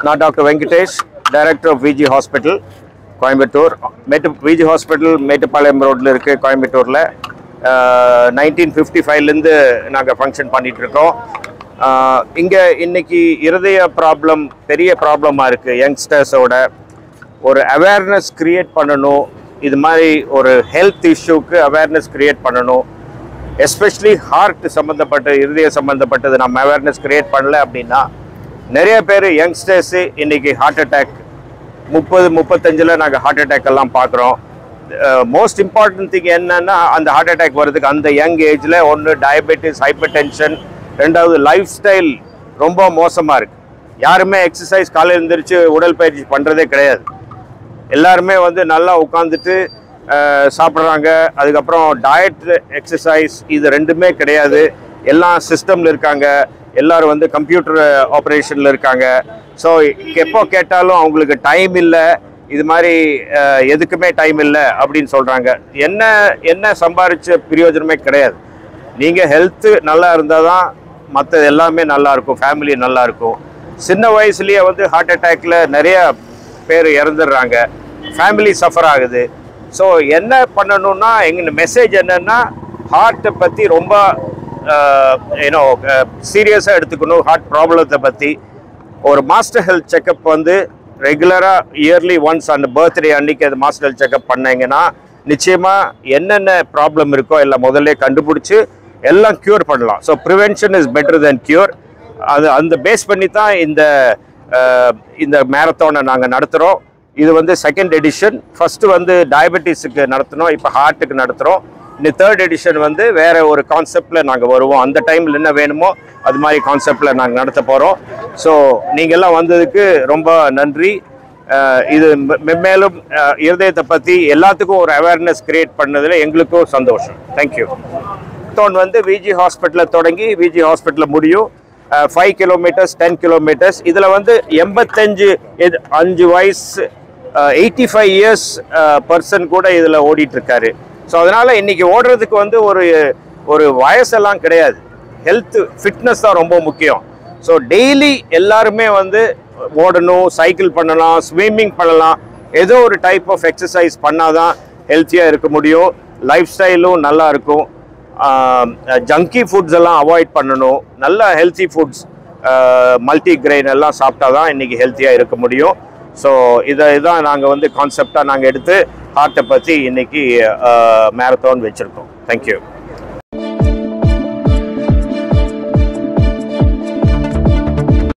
நான் doctor Venkatesh director of VG hospital Coimbatore மேட்டு VG hospital Mettupalayam ரோட்டில் இருக்குது கோயம்புத்தூரில் நைன்டீன் ஃபிஃப்டி ஃபைவ்லேருந்து நாங்கள் ஃபங்க்ஷன் பண்ணிகிட்ருக்கோம் இங்கே இன்னைக்கு இருதய ப்ராப்ளம் பெரிய ப்ராப்ளமாக இருக்குது யங்ஸ்டர்ஸோட ஒரு அவேர்னஸ் க்ரியேட் பண்ணணும் இது மாதிரி ஒரு ஹெல்த் இஷ்யூக்கு அவேர்னஸ் க்ரியேட் பண்ணணும் எஸ்பெஷலி ஹார்ட் சம்மந்தப்பட்ட இருதய சம்மந்தப்பட்டது நம்ம அவேர்னஸ் க்ரியேட் பண்ணல அப்படின்னா நிறைய பேர் யங்ஸ்டர்ஸு இன்னைக்கு ஹார்ட் அட்டாக் முப்பது முப்பத்தஞ்சில் நாங்கள் ஹார்ட் அட்டாக் எல்லாம் பார்க்குறோம் மோஸ்ட் இம்பார்ட்டன்ட் திங் என்னன்னா அந்த ஹார்ட் அட்டாக் வர்றதுக்கு அந்த யங் ஏஜில் ஒன்று டயபெட்டிஸ் ஹைப்பர் டென்ஷன் ரெண்டாவது லைஃப் ஸ்டைல் ரொம்ப மோசமாக இருக்குது யாருமே எக்ஸசைஸ் காலையில் எழுந்திரிச்சு உடற்பயிற்சி பண்ணுறதே கிடையாது எல்லாருமே வந்து நல்லா உட்காந்துட்டு சாப்பிட்றாங்க அதுக்கப்புறம் டயட் எக்ஸசைஸ் இது ரெண்டுமே கிடையாது எல்லாம் சிஸ்டமில் இருக்காங்க எல்லாரும் வந்து கம்ப்யூட்டர் ஆப்ரேஷனில் இருக்காங்க ஸோ எப்போ கேட்டாலும் அவங்களுக்கு டைம் இல்லை இது மாதிரி அஹ், எதுக்குமே டைம் இல்லை அப்படின்னு சொல்கிறாங்க என்ன என்ன சம்பாரிச்ச பிரயோஜனமே கிடையாது நீங்கள் ஹெல்த்து நல்லா இருந்தால் தான் மற்ற எல்லாமே நல்லா இருக்கும் ஃபேமிலி நல்லா இருக்கும் சின்ன வயசுலேயே வந்து ஹார்ட் அட்டாக்ல நிறைய பேர் இறந்துடுறாங்க ஃபேமிலி சஃபர் ஆகுது ஸோ என்ன பண்ணணும்னா எங்க மெசேஜ் என்னன்னா ஹார்ட்டை பற்றி ரொம்ப ஏன்னோ சீரியஸாக எடுத்துக்கணும் ஹார்ட் ப்ராப்ளத்தை பற்றி ஒரு மாஸ்டர் ஹெல்த் செக்கப் வந்து ரெகுலராக இயர்லி ஒன்ஸ் அந்த பர்த்டே அன்னைக்கு அது மாஸ்டர் ஹெல்த் செக்கப் பண்ணீங்கன்னா நிச்சயமாக என்னென்ன ப்ராப்ளம் இருக்கோ எல்லாம் முதல்ல கண்டுபிடிச்சி எல்லாம் க்யூர் பண்ணலாம் so prevention is better then cure அது அந்த பேஸ் பண்ணி தான் இந்த அஹ், இந்த மேரத்தானை நாங்கள் நடத்துகிறோம் இது வந்து செகண்ட் எடிஷன் ஃபர்ஸ்ட் வந்து டயபெட்டிஸுக்கு நடத்தினோம் இப்போ ஹார்ட்டுக்கு நடத்துகிறோம் இந்த தேர்ட் எடிஷன் வந்து வேற ஒரு கான்செப்டில் நாங்கள் வருவோம் அந்த டைமில் என்ன வேணுமோ அது மாதிரி கான்செப்டில் நாங்கள் நடத்த போகிறோம் ஸோ நீங்கள் எல்லாம் வந்ததுக்கு ரொம்ப நன்றி அஹ், இது மெ- மென்மேலும் அஹ், இருதயத்தை பற்றி எல்லாத்துக்கும் ஒரு அவேர்னஸ் கிரியேட் பண்ணதில் எங்களுக்கும் சந்தோஷம் தேங்க்யூ மேரத்தான் வந்து விஜி ஹாஸ்பிட்டலில் தொடங்கி விஜி ஹாஸ்பிட்டலில் முடியும் ஃபைவ் கிலோமீட்டர்ஸ் டென் கிலோமீட்டர்ஸ் இதில் வந்து எண்பத்தஞ்சு இது அஞ்சு வயசு எயிட்டி ஃபைவ் இயர்ஸ் பர்சன் கூட இதில் ஓடிட்டு இருக்காரு ஸோ அதனால் இன்னைக்கு ஓடுறதுக்கு வந்து ஒரு ஒரு வயசெல்லாம் கிடையாது ஹெல்த் ஃபிட்னஸ் தான் ரொம்ப முக்கியம் ஸோ டெய்லி எல்லாருமே வந்து ஓடணும் சைக்கிள் பண்ணலாம் ஸ்விம்மிங் பண்ணலாம் ஏதோ ஒரு டைப் ஆஃப் எக்ஸசைஸ் பண்ணாதான் ஹெல்த்தியாக இருக்க முடியும் லைஃப் ஸ்டைலும் நல்லா இருக்கும் ஜங்கி ஃபுட்ஸ் எல்லாம் அவாய்ட் பண்ணணும் நல்ல ஹெல்த்தி ஃபுட்ஸ் மல்டி கிரெயின் எல்லாம் சாப்பிட்டா தான் இன்றைக்கி ஹெல்த்தியாக இருக்க முடியும் ஸோ இதை இதான் நாங்கள் வந்து கான்செப்டாக நாங்கள் எடுத்து ஹார்ட்டை பற்றி இன்றைக்கி மேரத்தான் வச்சுருக்கோம் தேங்க்யூ